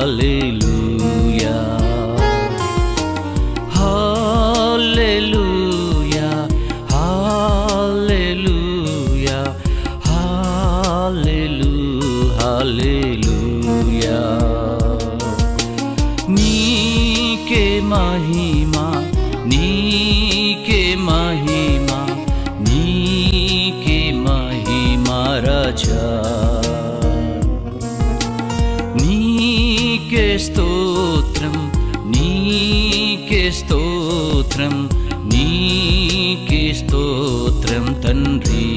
హల్లెలూయా హల్లెలూయా హల్లెలూయా హల్లెలూ హల్లెలూయా నీకే మహిమా నీకే మహిమా నీకే మహిమా రాజా నీకే స్తోత్రం నీకే స్తోత్రం నీకే స్తోత్రం తండ్రి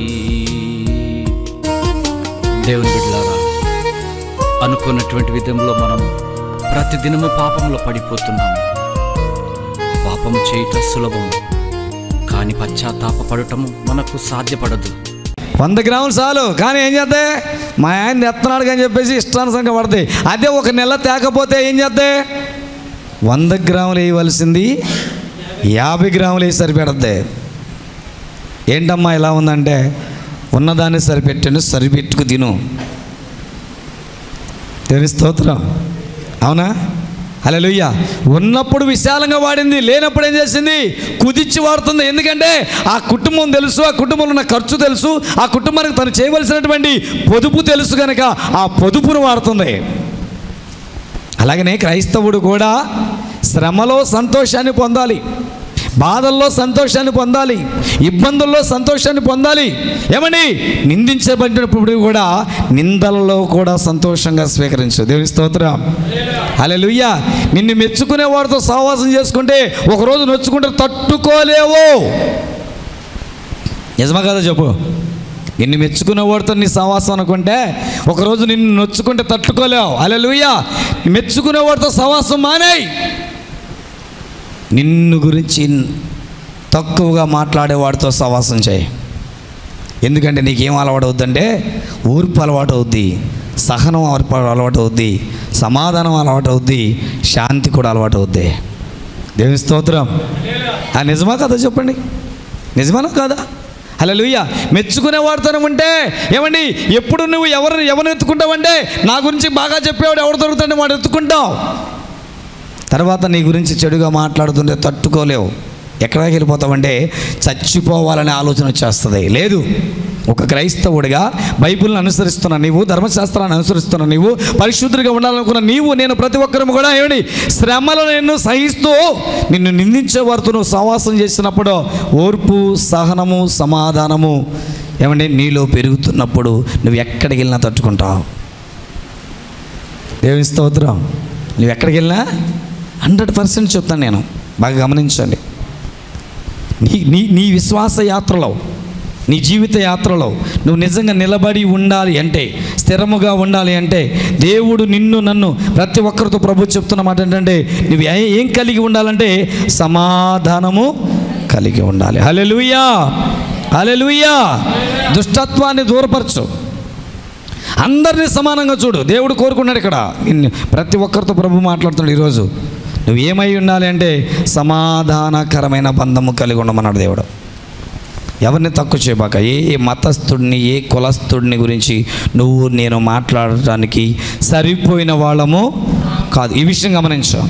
దేవుని బిడ్డలారా అనుకున్నటువంటి విధంలో మనం ప్రతిదినము పాపంలో పడిపోతున్నాము పాపం చేయటం సులభం కానీ పశ్చాత్తాపడటము మనకు సాధ్యపడదు వంద గ్రాములు చాలు కానీ ఏం చేద్దే మా ఆయన ఎత్తనాడు అని చెప్పేసి ఇష్టానుసంగా పడతాయి అదే ఒక నెల తేకపోతే ఏం చేద్దే వంద గ్రాములు వేయవలసింది యాభై గ్రాములు వేసి సరిపెడద్దే ఏంటమ్మా ఇలా ఉందంటే ఉన్నదాన్ని సరిపెట్టాను సరిపెట్టుకు తిను దేని స్తోత్రం అవునా అలెలుయ్య ఉన్నప్పుడు విశాలంగా వాడింది లేనప్పుడు ఏం చేసింది కుదిచ్చి వాడుతుంది ఎందుకంటే ఆ కుటుంబం తెలుసు ఆ కుటుంబంలో ఉన్న ఖర్చు తెలుసు ఆ కుటుంబానికి తను చేయవలసినటువంటి పొదుపు తెలుసు కనుక ఆ పొదుపును వాడుతుంది అలాగనే క్రైస్తవుడు కూడా శ్రమలో సంతోషాన్ని పొందాలి బాధల్లో సంతోషాన్ని పొందాలి ఇబ్బందుల్లో సంతోషాన్ని పొందాలి ఏమని నిందించబడినప్పుడు కూడా నిందలలో కూడా సంతోషంగా స్వీకరించు దేవుని స్తోత్రం అలెలుయ్య నిన్ను మెచ్చుకునే వాడితో సహవాసం చేసుకుంటే ఒకరోజు నొచ్చుకుంటే తట్టుకోలేవు నిజమా కదా చెప్పు నిన్ను మెచ్చుకునే వాడితో నీ సహవాసం అనుకుంటే ఒకరోజు నిన్ను నొచ్చుకుంటే తట్టుకోలేవు అలెలుయ్య మెచ్చుకునే వాడితో సహవాసం మానేయి నిన్ను గురించి తక్కువగా మాట్లాడేవాడితో సహవాసం చేయి ఎందుకంటే నీకేం అలవాటు అవుద్దంటే ఊర్పు అలవాటు అవుద్ది సహనం అలవాటు అలవాటు అవుద్ది సమాధానం అలవాటు అవుద్ది శాంతి కూడా అలవాటు అవుద్ది దేవుని స్తోత్రం ఆ నిజమా కదా చెప్పండి నిజమా కదా అలా లూయ మెచ్చుకునే వాడుతూనే ఉంటే ఏమండి ఎప్పుడు నువ్వు ఎవరిని ఎవరిని ఎత్తుకుంటావంటే నా గురించి బాగా చెప్పేవాడు ఎవరు దొరుకుతాడో వాడు ఎత్తుకుంటావు తర్వాత నీ గురించి చెడుగా మాట్లాడుతుంటే తట్టుకోలేవు ఎక్కడికి వెళ్ళిపోతావంటే చచ్చిపోవాలనే ఆలోచన వచ్చేస్తుంది లేదు ఒక క్రైస్తవుడిగా బైబిల్ని అనుసరిస్తున్న నీవు ధర్మశాస్త్రాన్ని అనుసరిస్తున్న నీవు పరిశుద్ధుడిగా ఉండాలనుకున్న నీవు నేను ప్రతి ఒక్కరము కూడా ఏమిటి శ్రమలు నిన్ను సహిస్తూ నిన్ను నిందించే వారితో నువ్వు సహవాసం చేసినప్పుడు ఓర్పు సహనము సమాధానము ఏమండి నీలో పెరుగుతున్నప్పుడు నువ్వు ఎక్కడికి వెళ్ళినా తట్టుకుంటావు దేవుని స్తోత్రం నువ్వు ఎక్కడికి వెళ్ళినా హండ్రెడ్ పర్సెంట్ చెప్తాను నేను బాగా గమనించండి నీ నీ నీ విశ్వాస యాత్రలో నీ జీవిత యాత్రలో నువ్వు నిజంగా నిలబడి ఉండాలి అంటే స్థిరముగా ఉండాలి అంటే దేవుడు నిన్ను నన్ను ప్రతి ఒక్కరితో ప్రభు చెప్తున్న మాట ఏంటంటే నువ్వు ఏ- ఏం కలిగి ఉండాలంటే సమాధానము కలిగి ఉండాలి హలెలుయా హలెలుయా దుష్టత్వాన్ని దూరపరచు అందరినీ సమానంగా చూడు దేవుడు కోరుకున్నాడు ఇక్కడ నిన్ను ప్రతి ఒక్కరితో ప్రభు మాట్లాడుతున్నాడు ఈరోజు నువ్వు ఏమై ఉండాలి అంటే సమాధానకరమైన బంధము కలిగి ఉండమన్నాడు దేవుడు ఎవరిని తక్కువ చేయబాక ఏ మతస్థుడిని ఏ కులస్థుడిని గురించి నువ్వు నేను మాట్లాడటానికి సరిపోయిన వాళ్ళము కాదు ఈ విషయం గమనించు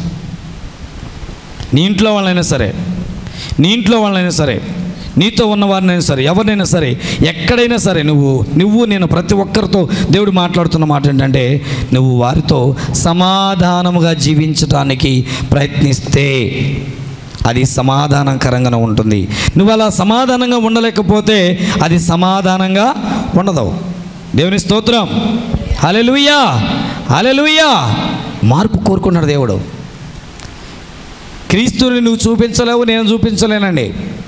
నీ ఇంట్లో వాళ్ళైనా సరే నీ ఇంట్లో వాళ్ళైనా సరే నీతో ఉన్న వారినైనా సరే ఎవరినైనా సరే ఎక్కడైనా సరే నువ్వు నువ్వు నేను ప్రతి ఒక్కరితో దేవుడు మాట్లాడుతున్న మాట ఏంటంటే నువ్వు వారితో సమాధానముగా జీవించడానికి ప్రయత్నిస్తే అది సమాధానకరంగా ఉంటుంది నువ్వు అలా సమాధానంగా ఉండలేకపోతే అది సమాధానంగా ఉండదు దేవుని స్తోత్రం హలెలుయ్యా హలెలుయ్యా మార్పు కోరుకున్నాడు దేవుడు క్రీస్తుని నువ్వు చూపించలేవు నేను చూపించలేనండి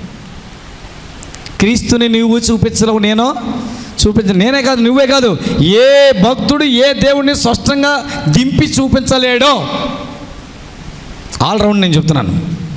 క్రీస్తుని నువ్వు చూపించలేవు నేను చూపించ నేనే కాదు నువ్వే కాదు ఏ భక్తుడు ఏ దేవుడిని స్పష్టంగా దింపి చూపించలేడో ఆల్రౌండ్ నేను చెప్తున్నాను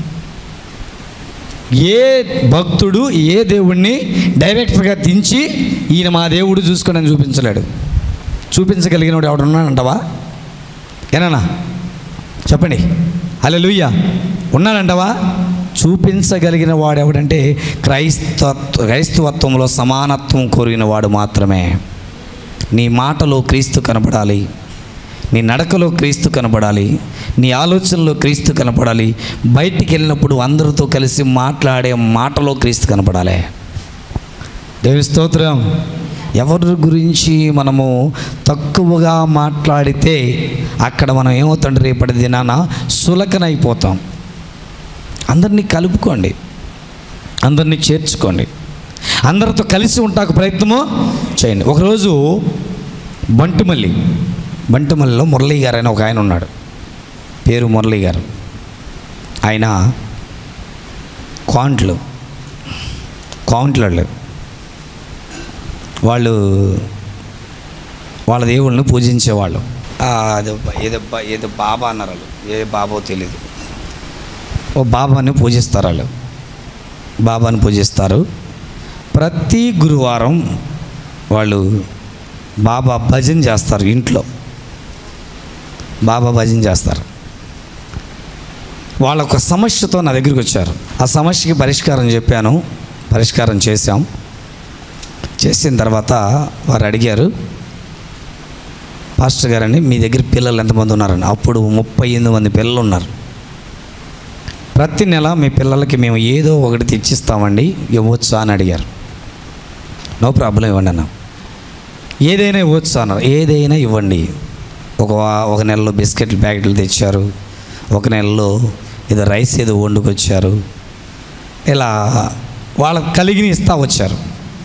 ఏ భక్తుడు ఏ దేవుణ్ణి డైరెక్టర్గా దించి ఈయన మా దేవుడు చూసుకొని అని చూపించలేడు చూపించగలిగినవాడు ఎవడున్నాడంటావా ఏనా చెప్పండి అలా లూయ్య ఉన్నాడంటావా చూపించగలిగిన వాడు ఎవడంటే క్రైస్తవ క్రైస్తవత్వంలో సమానత్వం కోరిన వాడు మాత్రమే నీ మాటలో క్రీస్తు కనపడాలి నీ నడకలో క్రీస్తు కనపడాలి నీ ఆలోచనలో క్రీస్తు కనపడాలి బయటికి వెళ్ళినప్పుడు అందరితో కలిసి మాట్లాడే మాటలో క్రీస్తు కనపడాలి దేవి స్తోత్రం ఎవరి గురించి మనము తక్కువగా మాట్లాడితే అక్కడ మనం ఏమవుతాం రేపటి దినాన సులకనైపోతాం అందరినీ కలుపుకోండి అందరినీ చేర్చుకోండి అందరితో కలిసి ఉంటాకు ప్రయత్నము చేయండి ఒకరోజు బంటుమల్లి బంటుమల్లిలో మురళీ గారు అని ఒక ఆయన ఉన్నాడు పేరు మురళీ గారు ఆయన కాంట్లు కాంట్లళ్ళు వాళ్ళు వాళ్ళ దేవుళ్ళని పూజించేవాళ్ళు ఆ, అది బ- ఏదో బ- ఏదో బాబా అన్నారు వాళ్ళు ఏ బాబో తెలియదు ఓ బాబాని పూజిస్తారు వాళ్ళు బాబాని పూజిస్తారు ప్రతి గురువారం వాళ్ళు బాబా భజన చేస్తారు ఇంట్లో బాబా భజన చేస్తారు వాళ్ళ ఒక సమస్యతో నా దగ్గరికి వచ్చారు ఆ సమస్యకి పరిష్కారం చెప్పాను పరిష్కారం చేశాం చేసిన తర్వాత వారు అడిగారు పాస్టర్ గారండి మీ దగ్గర పిల్లలు ఎంతమంది ఉన్నారండి అప్పుడు ముప్పై ఎనిమిది మంది పిల్లలు ఉన్నారు ప్రతి నెల మీ పిల్లలకి మేము ఏదో ఒకటి తెచ్చిస్తామండి ఇవ్వచ్చా అని అడిగారు నో ప్రాబ్లం ఇవ్వండి అన్న ఏదైనా ఇవ్వచ్చు అన్నారు ఏదైనా ఇవ్వండి ఒక వా- ఒక నెలలో బిస్కెట్లు ప్యాకెట్లు తెచ్చారు ఒక నెలలో ఏదో రైస్ ఏదో వండుకొచ్చారు ఇలా వాళ్ళకి కలిగిన ఇస్తా వచ్చారు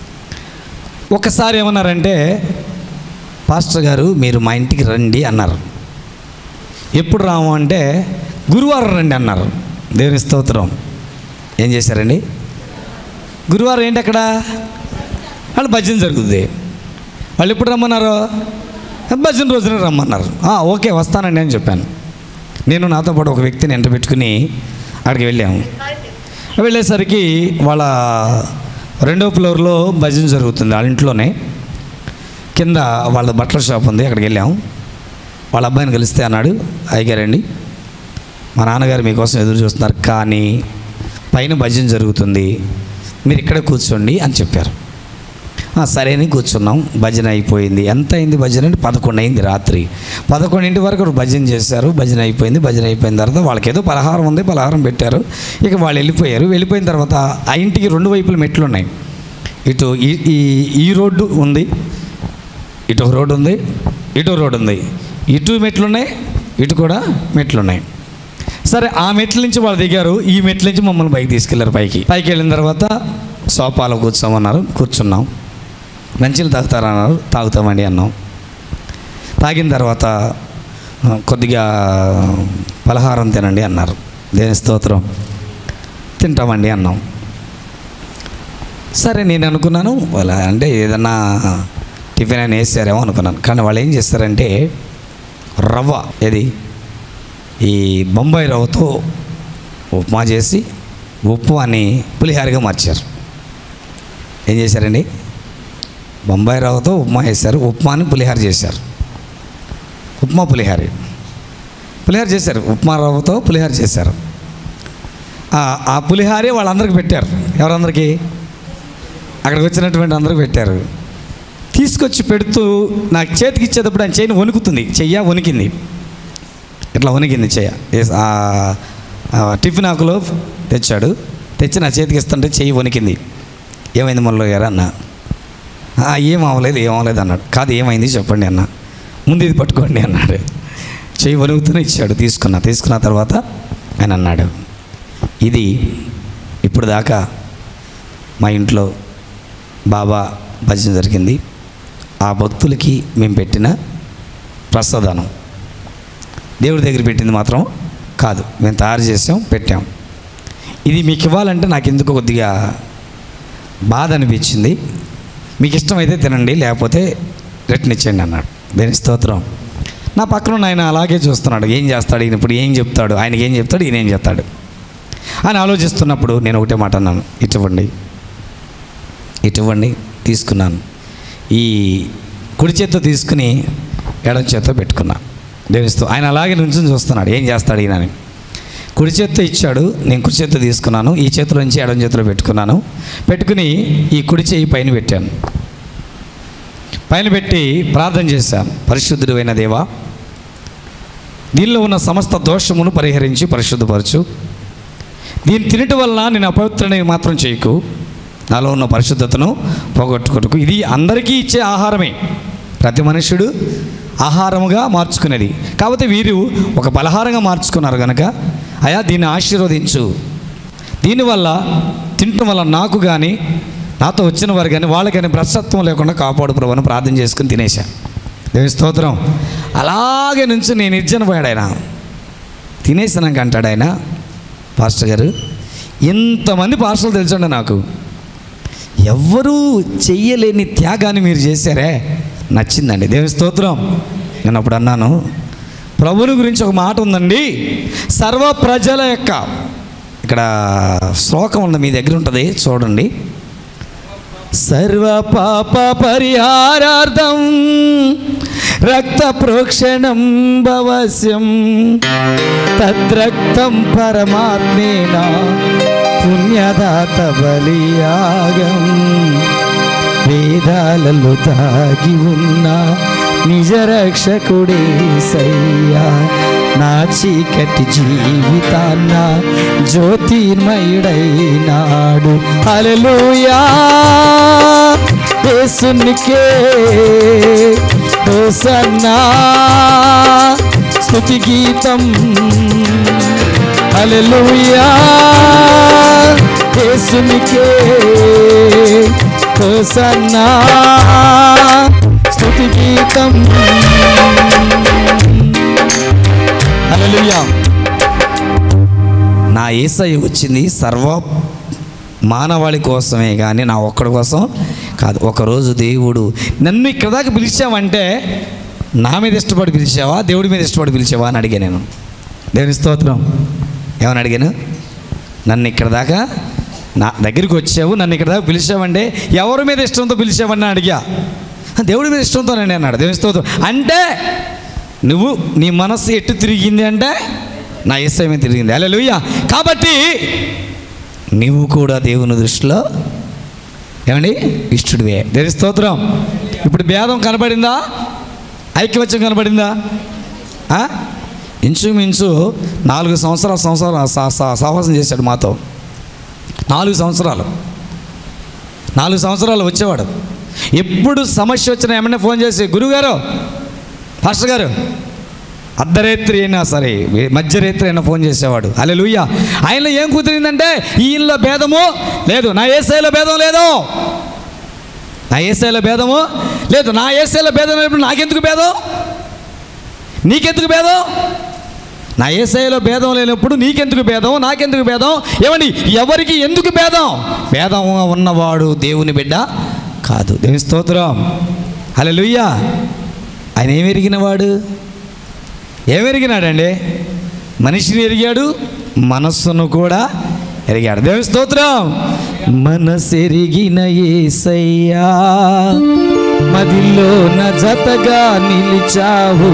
ఒకసారి ఏమన్నారంటే పాస్టర్ గారు మీరు మా ఇంటికి రండి అన్నారు ఎప్పుడు రాము అంటే గురువారం రండి అన్నారు దేవుని స్తోత్రం ఏం చేశారండి గురువారం ఏంటి అక్కడ వాళ్ళు భజన జరుగుతుంది వాళ్ళు ఎప్పుడు రమ్మన్నారు భజన రోజున రమ్మన్నారు "ఆ, ఓకే వస్తానండి అని చెప్పాను నేను నాతో పాటు ఒక వ్యక్తిని ఎంట పెట్టుకుని అక్కడికి వెళ్ళాము వెళ్ళేసరికి వాళ్ళ రెండో ఫ్లోర్లో భజన జరుగుతుంది వాళ్ళ ఇంట్లోనే కింద వాళ్ళ బట్టల షాప్ ఉంది అక్కడికి వెళ్ళాము వాళ్ళ అబ్బాయిని కలిస్తే అన్నాడు అయ్యగారండి మా నాన్నగారు మీకోసం ఎదురు చూస్తున్నారు కానీ పైన భజన జరుగుతుంది మీరు ఇక్కడే కూర్చోండి అని చెప్పారు "ఆ, సరే అని కూర్చున్నాం భజన అయిపోయింది ఎంత అయింది భజన అంటే పదకొండు అయింది రాత్రి పదకొండింటి వరకు భజన చేశారు భజన అయిపోయింది భజన అయిపోయిన తర్వాత వాళ్ళకి ఏదో పలహారం ఉంది పలహారం పెట్టారు ఇక వాళ్ళు వెళ్ళిపోయారు వెళ్ళిపోయిన తర్వాత ఆ ఇంటికి రెండు వైపుల మెట్లు ఉన్నాయి ఇటు ఈ ఈ ఈ రోడ్డు ఉంది ఇటు ఒక రోడ్డు ఉంది ఇటు ఒక రోడ్డు ఉంది ఇటు మెట్లు ఉన్నాయి ఇటు కూడా మెట్లు ఉన్నాయి సరే ఆ మెట్ల నుంచి వాళ్ళు దిగారు ఈ మెట్ల నుంచి మమ్మల్ని పైకి తీసుకెళ్లారు పైకి పైకి వెళ్ళిన తర్వాత సోఫాలో కూర్చోమన్నారు కూర్చున్నాం మంచిలు తాగుతారన్నారు తాగుతామండి అన్నాం తాగిన తర్వాత ఆ, కొద్దిగా పలహారం తినండి అన్నారు దేని స్తోత్రం తింటామండి అన్నాం సరే నేను అనుకున్నాను వాళ్ళ అంటే ఏదన్నా టిఫిన్ అని వేసారేమో అనుకున్నాను కానీ వాళ్ళు ఏం చేస్తారంటే రవ్వ ఏది ఈ బొంబాయి రవ్వతో ఉప్మా చేసి ఉప్మాని పులిహారగా మార్చారు ఏం చేశారండి బొంబాయి రవ్వతో ఉప్మా వేశారు ఉప్మాని పులిహార చేశారు ఉప్మా పులిహార పులిహార చేశారు ఉప్మా రవ్వతో పులిహార చేశారు ఆ- ఆ పులిహారే వాళ్ళందరికీ పెట్టారు ఎవరందరికీ అక్కడికి వచ్చినటువంటి అందరికి పెట్టారు తీసుకొచ్చి పెడుతూ నాకు చేతికి ఇచ్చేటప్పుడు ఆయన చేయని వణుకుతుంది చెయ్య వణికింది ఇట్లా వణికింది చెయ్య ఏ- ఆ ఆ టిఫిన్ ఆకులో తెచ్చాడు తెచ్చి నా చేతికి ఇస్తుంటే చెయ్యి వణికింది ఏమైంది మొల్ల గారు అన్న "ఆ, ఏం అవ్వలేదు ఏం అవ్వలేదు అన్నాడు కాదు ఏమైంది చెప్పండి అన్న ముందు ఇది పట్టుకోండి అన్నాడు చెయ్యి వణుకుతూనే ఇచ్చాడు తీసుకున్నా తీసుకున్న తర్వాత ఆయన అన్నాడు ఇది ఇప్పుడు దాకా మా ఇంట్లో బాబా భజన జరిగింది ఆ భక్తులకి మేము పెట్టిన ప్రసాదనం దేవుడి దగ్గర పెట్టింది మాత్రం కాదు మేము తయారు చేసాం పెట్టాం ఇది మీకు ఇవ్వాలంటే నాకు ఎందుకు కొద్దిగా బాధ అనిపించింది మీకు ఇష్టమైతే తినండి లేకపోతే రిటర్న్ ఇచ్చేయండి అన్నాడు దేని స్తోత్రం నా పక్కన ఉన్న ఆయన అలాగే చూస్తున్నాడు ఏం చేస్తాడు ఈయన ఇప్పుడు ఏం చెప్తాడు ఆయనకి ఏం చెప్తాడు ఈయన ఏం చెప్తాడు అని ఆలోచిస్తున్నప్పుడు నేను ఒకటే మాట అన్నాను ఇటువంటి ఇటువంటి తీసుకున్నాను ఈ కుడి చేత్తో తీసుకుని ఎడం చేత్తో పెట్టుకున్నాను దేవిస్తూ ఆయన అలాగే నుంచుని చూస్తున్నాడు ఏం చేస్తాడు ఈయన అని కుడి చేత్తో ఇచ్చాడు నేను కుడి చేత్తో తీసుకున్నాను ఈ చేతిలో నుంచి ఎడం చేతిలో పెట్టుకున్నాను పెట్టుకుని ఈ కుడి చేయి పైన పెట్టాను పైన పెట్టి ప్రార్థన చేశాను పరిశుద్ధుడైన దేవా దీనిలో ఉన్న సమస్త దోషమును పరిహరించి పరిశుద్ధపరచు దీన్ని తినటం వలన నేను అపవిత్రని మాత్రం చేయకు నాలో ఉన్న పరిశుద్ధతను పోగొట్టుకోటకు ఇది అందరికీ ఇచ్చే ఆహారమే ప్రతి మనుష్యుడు ఆహారముగా మార్చుకునేది కాకపోతే వీరు ఒక పలహారంగా మార్చుకున్నారు కనుక అయా దీన్ని ఆశీర్వదించు దీనివల్ల తినటం వల్ల నాకు కానీ నాతో వచ్చిన వారు కానీ వాళ్ళకని భ్రష్టత్వం లేకుండా కాపాడు ప్రభు అని ప్రార్థన చేసుకుని తినేశా దేవి స్తోత్రం అలాగే నుంచి నేను నిర్జన పోయాడు ఆయన తినేసినాక అంటాడు ఆయన పాస్టర్ గారు ఇంతమంది పాస్టర్లు తెలుసండి నాకు ఎవ్వరూ చెయ్యలేని త్యాగాన్ని మీరు చేశారే నచ్చిందండి దేవి స్తోత్రం నేను అప్పుడు అన్నాను ప్రభుని గురించి ఒక మాట ఉందండి సర్వ ప్రజల యొక్క ఇక్కడ శ్లోకం ఉంది మీ దగ్గర ఉంటుంది చూడండి సర్వ పాప పరిహారార్థం రక్త ప్రోక్షణం భవస్యం తద్రక్తం పరమాత్మేన పుణ్యదాత బలియాగం వేదాలలో తాగి ఉన్న నిజ రక్షకుడే సయ్యా నా చీకటి జీవితాన్న జ్యోతిర్మయుడైనాడు హల్లెలూయా యేసునికే హోసన్నా స్తుతి గీతం హల్లెలూయా యేసునికే హోసన్నా స్తుతి గీతం హల్లెలూయా నా ఏసై వచ్చింది సర్వ మానవాళి కోసమే కానీ నా ఒక్కడి కోసం కాదు ఒకరోజు దేవుడు నన్ను ఇక్కడ దాకా పిలిచావంటే నా మీద ఇష్టపడి పిలిచావా దేవుడి మీద ఇష్టపడి పిలిచావా అని అడిగాను నేను దేవుని స్తోత్రం ఏమని అడిగాను నన్ను ఇక్కడ దాకా నా దగ్గరికి వచ్చావు నన్ను ఇక్కడ దాకా పిలిచావంటే ఎవరి మీద ఇష్టంతో పిలిచావని అడిగా దేవుడి మీద ఇష్టంతోనండి అన్నాడు దేవుని స్తోత్రం అంటే నువ్వు నీ మనస్సు ఎట్టు తిరిగింది అంటే నా ఎస్ఐ మీద తిరిగింది అలా కాబట్టి నువ్వు కూడా దేవుని దృష్టిలో ఏమండి ఇష్టడివే దేని స్తోత్రం ఇప్పుడు భేదం కనబడిందా ఐక్యవచ్చం కనబడిందా ఆ? ఇంచుమించు నాలుగు సంవత్సరాల సంవత్సరాలు సా- సా- సహవాసం చేశాడు మాతో నాలుగు సంవత్సరాలు నాలుగు సంవత్సరాలు వచ్చేవాడు ఎప్పుడు సమస్య వచ్చినా ఏమన్నా ఫోన్ చేసి గురుగారు పాస్టర్ గారు అర్ధరేత్రి అయినా సరే మధ్యరేత్రి అయినా ఫోన్ చేసేవాడు అలే లూయ్య ఆయనలో ఏం కుదిరిందంటే ఈయనలో భేదము లేదు నా ఏసైలో భేదం లేదు నా ఏసైలో భేదము లేదు నా ఏసైలో భేదం లేనప్పుడు నాకెందుకు భేదం నీకెందుకు భేదం నా ఏసైలో భేదం లేనప్పుడు నీకెందుకు భేదం నాకెందుకు భేదం ఏమండి ఎవరికి ఎందుకు భేదం భేదం ఉన్నవాడు దేవుని బిడ్డ కాదు దేవుని స్తోత్రం అలా లుయ్యా ఆయన ఏమి ఎరిగినవాడు ఏమి ఎరిగినాడండి మనిషిని ఎరిగాడు మనస్సును కూడా ఎరిగాడు దేవుని స్తోత్రం మనసెరిగిన ఏసయ్యా మదిలో నా జతగా నిలిచావు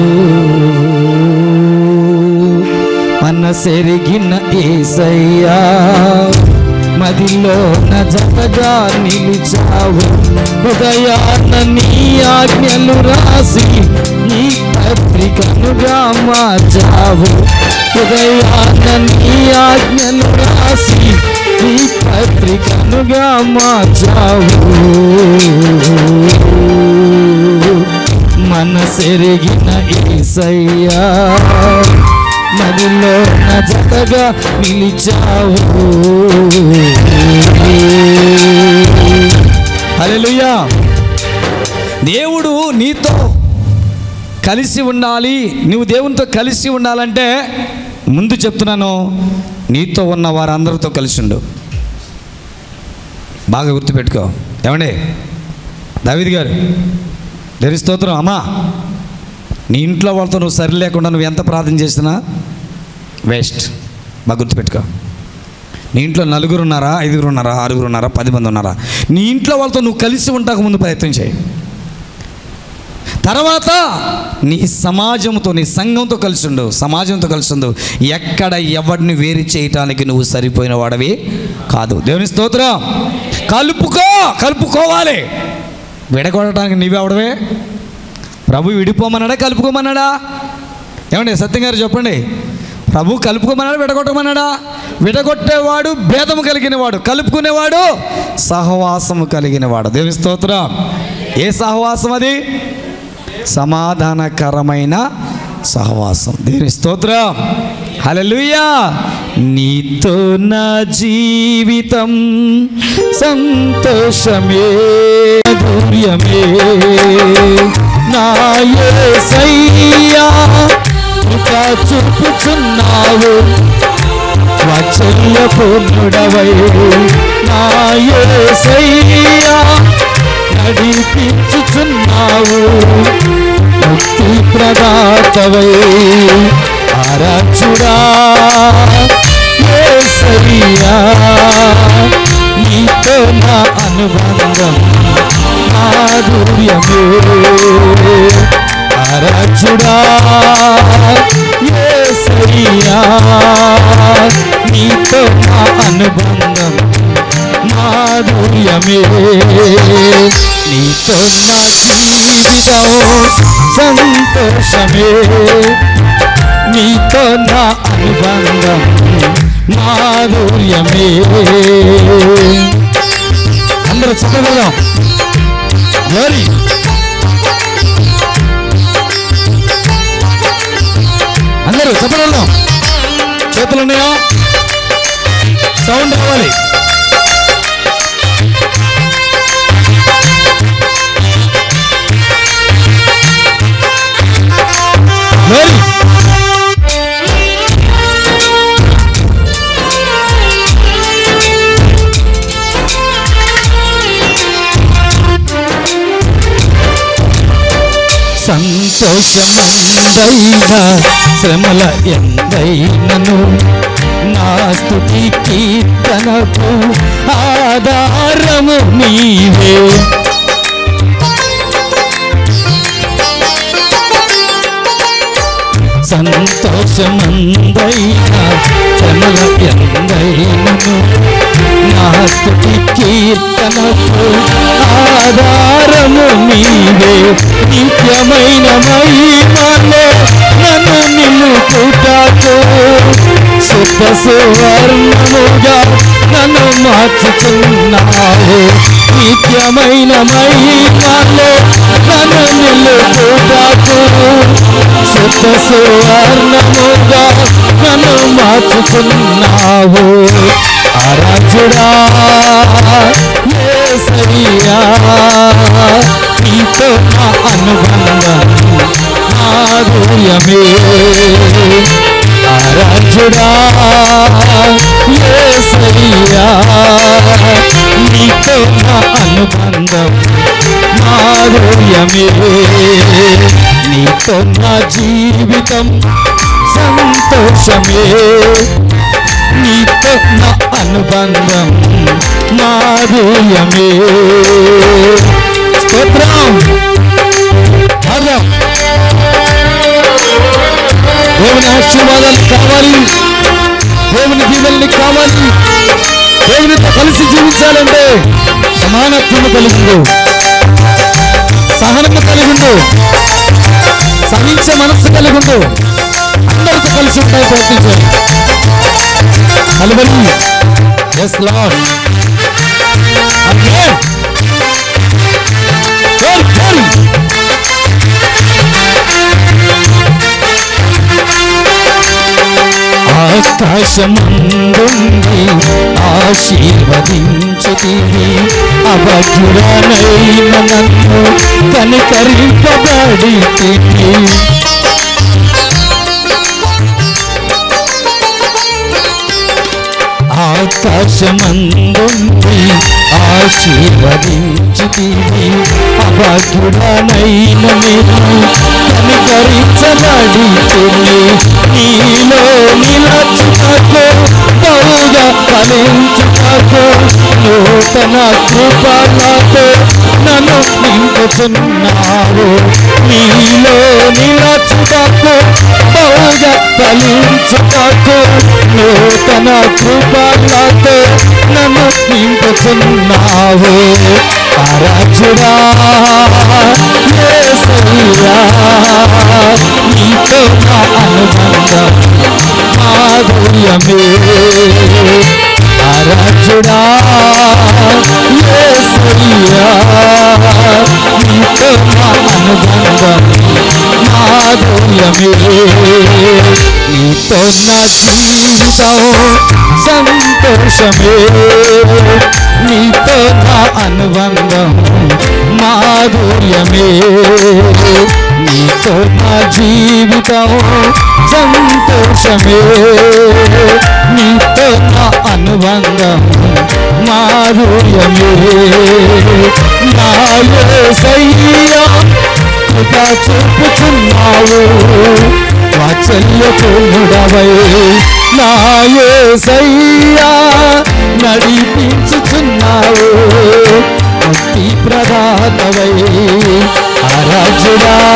మనసెరిగిన ఏసయ్యా మదిలో నా జతగా నిలిచావు హృదయాన నీ ఆజ్ఞలు రాసి నీ పత్రికనుగా మార్చావు హృదయాన నీ ఆజ్ఞలు రాసి నీ పత్రికనుగా మార్చావు మనసెరిగిన ఏసయ్యా మదిలో నా జతగా నిలిచావు హల్లెలూయా దేవుడు నీతో కలిసి ఉండాలి నువ్వు దేవునితో కలిసి ఉండాలంటే ముందు చెప్తున్నాను నీతో ఉన్న వారందరితో కలిసి ఉండు బాగా గుర్తుపెట్టుకో ఏమండి దావిద్ గారు దేని స్తోత్రం అమ్మా నీ ఇంట్లో వాళ్ళతో నువ్వు సరి లేకుండా నువ్వు ఎంత ప్రార్థన చేసినా వేస్ట్ బాగా గుర్తుపెట్టుకో నీ ఇంట్లో నలుగురు ఉన్నారా ఐదుగురు ఉన్నారా ఆరుగురు ఉన్నారా పది మంది ఉన్నారా నీ ఇంట్లో వాళ్ళతో నువ్వు కలిసి ఉంటాక ముందు ప్రయత్నం చేయి తర్వాత నీ సమాజంతో నీ సంఘంతో కలిసి ఉండు సమాజంతో కలిసి ఉండు ఎక్కడ ఎవరిని వేరు చేయటానికి నువ్వు సరిపోయిన వాడవి కాదు దేవుని స్తోత్రం కలుపుకో కలుపుకోవాలి విడగొట్టడానికి నీవెవడవే ప్రభు విడిపోమన్నాడా కలుపుకోమన్నాడా ఏమండి సత్యం గారు చెప్పండి ప్రభు కలుపుకోమన్నాడా విడగొట్టమన్నాడా విడగొట్టేవాడు భేదము కలిగిన వాడు కలుపుకునేవాడు సహవాసము కలిగిన వాడు దేవి స్తోత్రం ఏ సహవాసం అది సమాధానకరమైన సహవాసం దేని స్తోత్రం హల్లెలూయా నీతో నా జీవితం సంతోషమే ధైర్యమే నా యేసయ్యా కృప చూపుచున్నావు వాత్సల్య పూర్ణుడవై నా యేసయ్యా నడిపించుచున్నావు ముక్తి ప్రదాతవై ఆరాచుడా యేసయ్యా నీతో నా అనుబంధం మాధుర్యమే ఆరాచుడా యేసయ్యా నీతో నా అనుబంధం మాధుర్యమే నీతో నా జీవితం సంతోషమే నీతో నా అనుబంధం మాధుర్యమే అందరూ చెప్పగలం గ్లోరీ అందరూ చెప్పగలం చేతులు ఉన్నాయా సౌండ్ రావాలి Glory. సంతోషముందైనా శ్రమల ఎందైనను నా స్థుతి కీర్తనకు ఆధారము నీవే సంతోషమందైనా శ్రమల ఎందైనను నా స్థుతి కీర్తనకు ఆధారము నీవే నిత్యమైన మహిమలో నన్ను నిలుపుటకు శుద్ధ సువర్ణముగా నన్ను మార్చుచున్నావు నిత్యమైన మహిమలో నన్ను నిలుపుటకు శుద్ధ సువర్ణముగా నన్ను మార్చుచున్నావు ఆరాజుడా యేసయ్యా నీతో నా అనుబంధం మాధుర్యమే ఆరాజుడా యేసయ్యా నీతో నా అనుబంధం మాధుర్యమే నీతో నా జీవితం సంతోషమే నీతో నా అనుబంధం మాధుర్యమే స్తోత్రం ఆగ్రహం. దేవుని ఆశీర్వాదాలు కావాలి దేవుని దీవెనలు కావాలి దేవునితో కలిసి జీవించాలంటే సమానత్వము కలిగి ఉండు సహనము కలిగి ఉండు సహించే మనస్సు కలిగి ఉండు అందరితో కలిసి ఉంటాయి ప్రయత్నించాలి కలువరి ఎస్ లాడ్ అగైన్ కోరి కోరి ఆకాశమందుండి ఆశీర్వదించుతివి అభద్రుడనైన నన్ను కనికరింపబడి ఆకాశమందుండి ఆశీర్వదించుతివి అభద్రుడనైన నేను కనికరించబడి నీలో నిలచుటకు బహుగా ఫలించుటకు నూతన కృపలతో నన్ను నింపుచున్నావు నీలో నిలచుటకు బహుగా ఫలించుటకు నూతన కృపలతో నన్ను నింపుచున్నావు పరచుడా యేసయ్యా నీతో నా అనుబంధం మాధుర్యమే ఆరాధ్యుడా యేసయ్యా నీతో నా అనుబంధం మాధుర్యమే నీతో నా జీవితం సంతోషమే నీతో నా అనుబంధం మాధుర్యమే నీతో నా జీవితం సంతోషమే నీతో నా అనుబంధం మాధుర్యమే నాయే సయ్యా కృప చూపుచున్నావు వాత్సల్యపూర్ణుడవై నాయే సయ్యా నడిపించుచున్నావు భక్తి ప్రధానవై ఆరాజుడా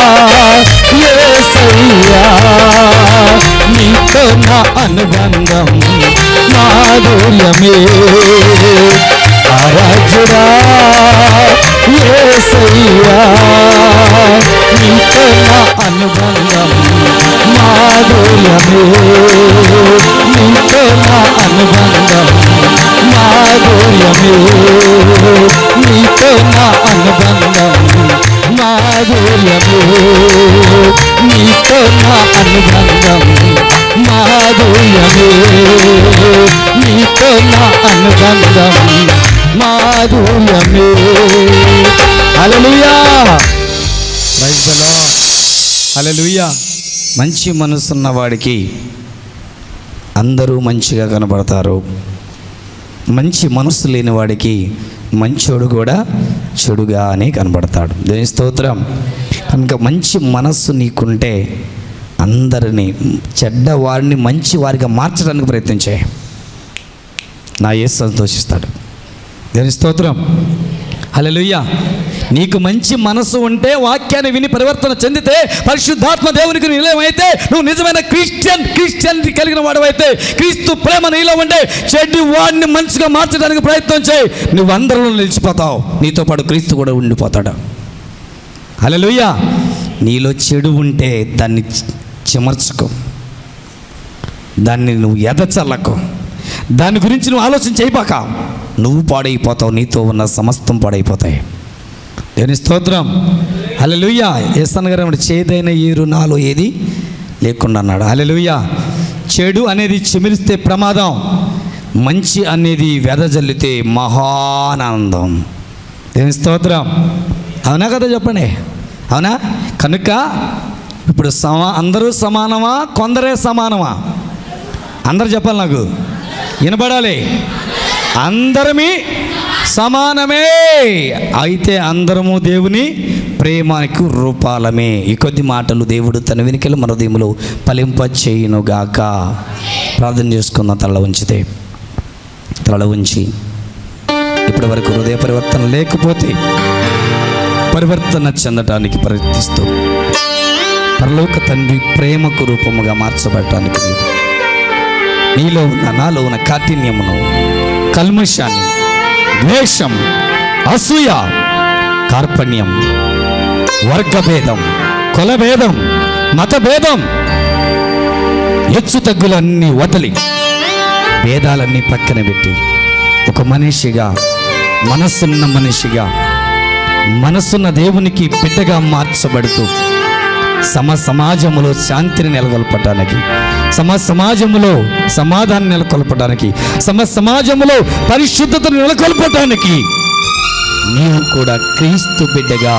యేసయ్యా నీతో నా అనుబంధం మాధుర్యమే ఆరాజుడా యేసయ్యా నీతో నా అనుబంధం మాధుర్యమే నీతో నా అనుబంధం మాధుర్యమే నీతో నా అనుబంధం మాధుర్యమే నీతో నా అనుబంధం మాధుర్యమే నీతో నా అనుబంధం మాధుర్యమే hallelujah praise the lord hallelujah మంచి మనసున్న వాడికి అందరూ మంచిగా కనబడతారు మంచి మనసు లేని వాడికి మంచోడు కూడా చెడుగానే కనబడతాడు దేని స్తోత్రం కనుక మంచి మనస్సు నీకుంటే అందరినీ చెడ్డవారిని మంచి వారిగా మార్చడానికి ప్రయత్నించే నా యేసు సంతోషిస్తాడు దేని స్తోత్రం హల్లెలూయా నీకు మంచి మనసు ఉంటే వాక్యాన్ని విని పరివర్తన చెందితే పరిశుద్ధాత్మ దేవునికి నిలయమైతే నువ్వు నిజమైన క్రిస్టియన్ క్రిస్టియన్ కలిగిన వాడవైతే క్రీస్తు ప్రేమ నీలో ఉంటే చెడ్డి వాడిని మంచిగా మార్చడానికి ప్రయత్నం చేయి నువ్వు అందరిలో నిలిచిపోతావు నీతో పాటు క్రీస్తు కూడా ఉండిపోతాడు హల్లెలూయా నీలో చెడు ఉంటే దాన్ని చెమర్చుకో దాన్ని నువ్వు ఎదచల్లకు దాని గురించి నువ్వు ఆలోచన చేయబాక నువ్వు పాడైపోతావు నీతో ఉన్న సమస్తం పాడైపోతాయి దేని స్తోత్రం హల్లెలూయా ఏసన్న గారు ఏమన్నా చేదైన ఏరు నాలో ఏది లేకుండా అన్నాడు హల్లెలూయా చెడు అనేది చిమిరిస్తే ప్రమాదం మంచి అనేది వెదజల్లితే మహానందం దేని స్తోత్రం అవునా కదా చెప్పండి అవునా కనుక ఇప్పుడు సమా అందరూ సమానమా కొందరే సమానమా అందరు చెప్పాలి నాకు వినపడాలి అందరమీ సమానమే అయితే అందరము దేవుని ప్రేమకు రూపాలమే ఈ కొద్ది మాటలు దేవుడు తన వెనుకలు మన హృదయములో ఫలింప చేయునుగాక ప్రార్థన చేసుకుందాం తల ఉంచితే తల ఉంచి ఇప్పటి వరకు హృదయ పరివర్తన లేకపోతే పరివర్తన చెందటానికి ప్రయత్నిస్తూ పరలోక తండ్రి ప్రేమకు రూపముగా మార్చబడటానికి నీలో ఉన్న నాలో ఉన్న కాఠిన్యమును కల్మషాన్ని ద్వేషం అసూయ కార్పణ్యం వర్గభేదం కులభేదం మతభేదం హెచ్చు తగ్గులన్నీ వదిలి భేదాలన్నీ పక్కన పెట్టి ఒక మనిషిగా మనసున్న మనిషిగా మనసున్న దేవునికి బిడ్డగా మార్చబడుతూ సమ సమాజములో శాంతిని నెలకొల్పటానికి సమ సమాజములో సమాధానం నెలకొల్పటానికి సమ సమాజములో పరిశుద్ధతను నెలకొల్పటానికి నీవు కూడా క్రీస్తు బిడ్డగా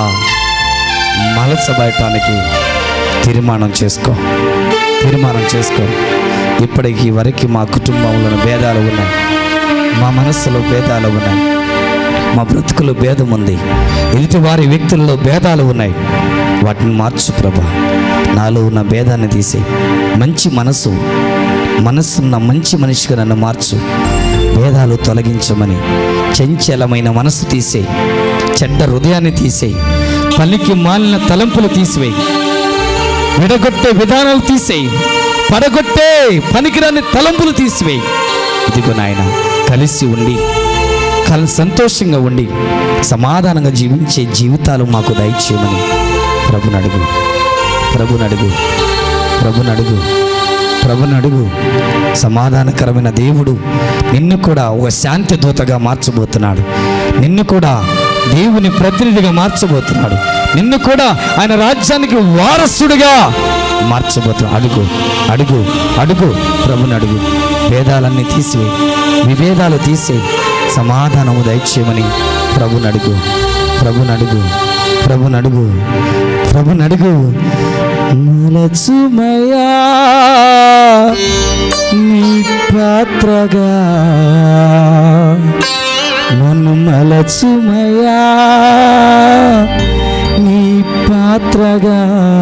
మలచబడటానికి తీర్మానం చేసుకో తీర్మానం చేసుకో ఇప్పటికి వరకు మా కుటుంబంలో భేదాలు ఉన్నాయి మా మనస్సులో భేదాలు ఉన్నాయి మా బ్రతుకులో భేదం ఉంది ఎదుటి వారి వ్యక్తుల్లో భేదాలు ఉన్నాయి వాటిని మార్చు ప్రభా నాలో ఉన్న భేదాన్ని తీసి మంచి మనసు మనస్సున్న మంచి మనిషిగా నన్ను మార్చు భేదాలు తొలగించమని చంచలమైన మనసు తీసే చెడ్డ హృదయాన్ని తీసే పనికి మాలిన తలంపులు తీసివేయి విడగొట్టే విధానాలు తీసేయి పడగొట్టే పనికిరాని తలంపులు తీసివేయి ఇదిగో నాయన కలిసి ఉండి కల్ సంతోషంగా ఉండి సమాధానంగా జీవించే జీవితాలు మాకు దయచేయమని ప్రభుని అడుగు ప్రభుని అడుగు ప్రభుని అడుగు ప్రభుని అడుగు సమాధానకరమైన దేవుడు నిన్ను కూడా ఒక శాంతి దూతగా మార్చబోతున్నాడు నిన్ను కూడా దేవుని ప్రతినిధిగా మార్చబోతున్నాడు నిన్ను కూడా ఆయన రాజ్యానికి వారసుడిగా మార్చబోతున్నాడు అడుగు అడుగు అడుగు ప్రభుని అడుగు భేదాలన్నీ తీసివేయి విభేదాలు తీసేయి సమాధానము దయచేయమని ప్రభుని అడుగు ప్రభుని అడుగు ప్రభుని అడుగు ప్రభుని అడుగు మలచుమయా నీ పాత్రగా నన్ను మలచుమయా నీ పాత్రగా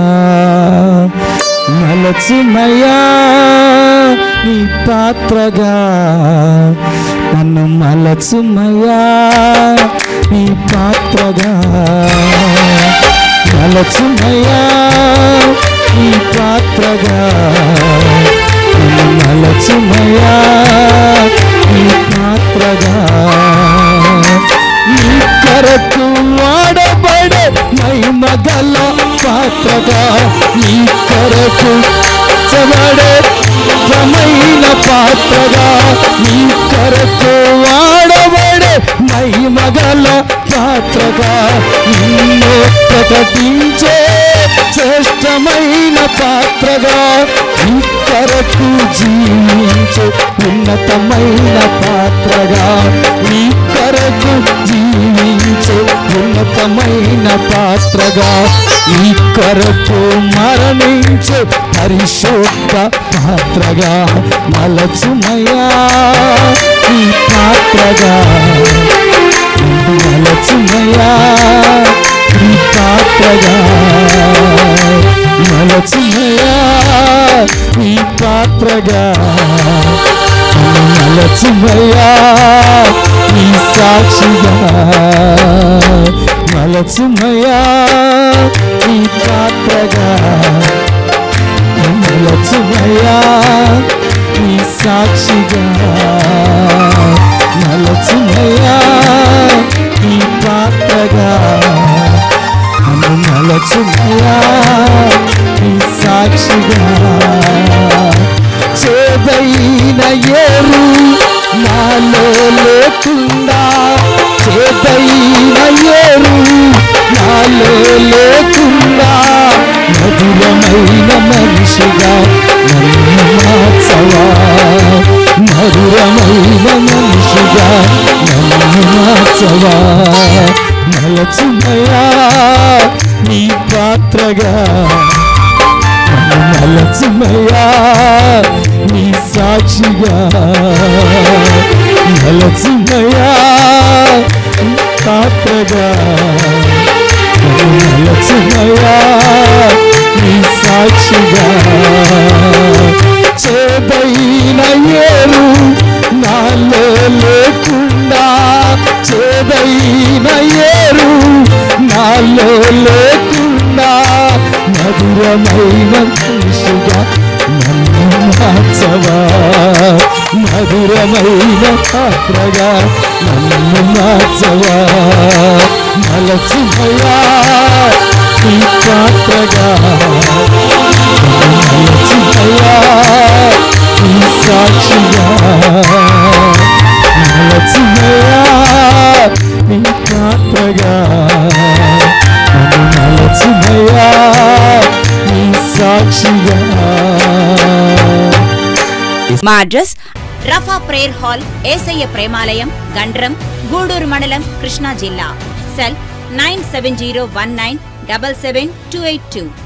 మలచుమయా నీ పాత్రగా నన్ను మలచుమయా నీ పాత్రగా మలచుమయా నీ పాత్రగా నన్ను మలచుమయా నీ పాత్రగా నీ కొరకు వాడబడే మహిమగల పాత్రగా నీ కొరకు చబడే ప్రమైన పాత్రగా నీ కొరకు వాడబడే మహిమగల పాత్రగా నిన్ను ప్రకటించే శ్రేష్టమైన పాత్రగా నీ కొరకు జీవించే ఉన్నతమైన పాత్రగా నీ కొరకు జీవించే ఉన్నతమైన పాత్రగా నీ కొరకు మరణించే పరిశుద్ధ పాత్రగా మలచుమయా ఈ పాత్రగా మలచుమయా ఈ పాత్రగా మలచుమయా ఈ పాత్రగా మలచుమయా ఈ సాక్షిగా మలచుమయా ఈ పాత్రగా మలచుమయా ఈ సాక్షిగా మలచుమయా ఈ పాత్రగా నన్ను మలచుమయా ఈ సాక్షిగా చేదైన ఏరు నాలో లేకుండా చేదైన ఏరు నాలో లేకుండా మధురమైన మనిషిగా నన్ను మార్చవా మధురమైన మనిషిగా నన్ను మార్చవా మలచుమయా నీ పాత్రగా మలచుమయా నీ సాక్షిగా మలచుమయా పాత్రగా మలచుమయా నీ సాక్షిగా చేదైన ఏరు నాలో లేకుండా చేదైన ఏరు నాలో లేకుండా మధురమైన మనిషిగా నన్ను మార్చవా మధురమైన పాత్రగా నన్ను మార్చవా మలచుమయా ఈ పాత్రగా మలచుమయా ఈ సాక్షిగా మలచుమయా ఈ పాత్రగా నన్ను మలచుమయా ఈ సాక్షిగా మా address Rapha prayer hall Yesayya ప్రేమాలయం గండ్రం గూడూరు మండలం కృష్ణా జిల్లా cell nine seven zero one nine double seven two eight two